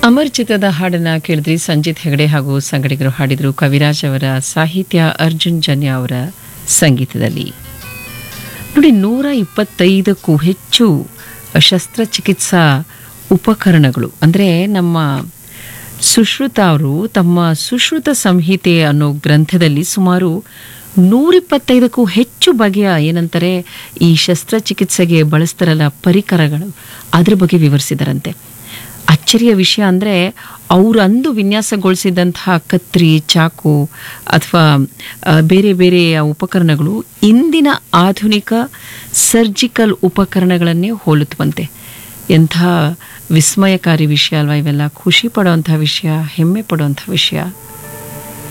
ಅಮರ್ ಚಿತ್ರದ ಹಾಡನ್ನ ಕೇಳಿದ್ರಿ ಸಂಜಿತ್ ಹೆಗಡೆ ಹಾಗೂ ಸಂಗಡಿಗರು ಹಾಡಿದ್ರು ಕವಿರಾಜ್ ಅವರ ಸಾಹಿತ್ಯ ಅರ್ಜುನ್ ಜನ್ಯ ಅವರ ಸಂಗೀತದಲ್ಲಿ ನೋಡಿ ನೂರ ಇಪ್ಪತ್ತೈದಕ್ಕೂ ಹೆಚ್ಚು ಶಸ್ತ್ರಚಿಕಿತ್ಸಾ ಉಪಕರಣಗಳು ಅಂದರೆ ನಮ್ಮ ಸುಶ್ರುತ ಅವರು ತಮ್ಮ ಸುಶ್ರುತ ಸಂಹಿತೆ ಅನ್ನೋ ಗ್ರಂಥದಲ್ಲಿ ಸುಮಾರು ನೂರಿಪ್ಪತ್ತೈದಕ್ಕೂ ಹೆಚ್ಚು ಬಗೆಯ ಏನಂತಾರೆ ಈ ಶಸ್ತ್ರಚಿಕಿತ್ಸೆಗೆ ಬಳಸ್ತಾರಲ್ಲ ಪರಿಕರಗಳು ಅದ್ರ ಬಗ್ಗೆ ವಿವರಿಸಿದಾರಂತೆ ಅಚ್ಚರಿಯ ವಿಷಯ ಅಂದರೆ ಅವರು ಅಂದು ವಿನ್ಯಾಸಗೊಳಿಸಿದಂತಹ ಕತ್ರಿ ಚಾಕು ಅಥವಾ ಬೇರೆ ಬೇರೆ ಉಪಕರಣಗಳು ಇಂದಿನ ಆಧುನಿಕ ಸರ್ಜಿಕಲ್ ಉಪಕರಣಗಳನ್ನೇ ಹೋಲುತ್ತವಂತೆ ಎಂಥ ವಿಸ್ಮಯಕಾರಿ ವಿಷಯ ಅಲ್ವಾ ಇವೆಲ್ಲ ಖುಷಿ ಪಡುವಂಥ ವಿಷಯ ಹೆಮ್ಮೆ ಪಡುವಂಥ ವಿಷಯ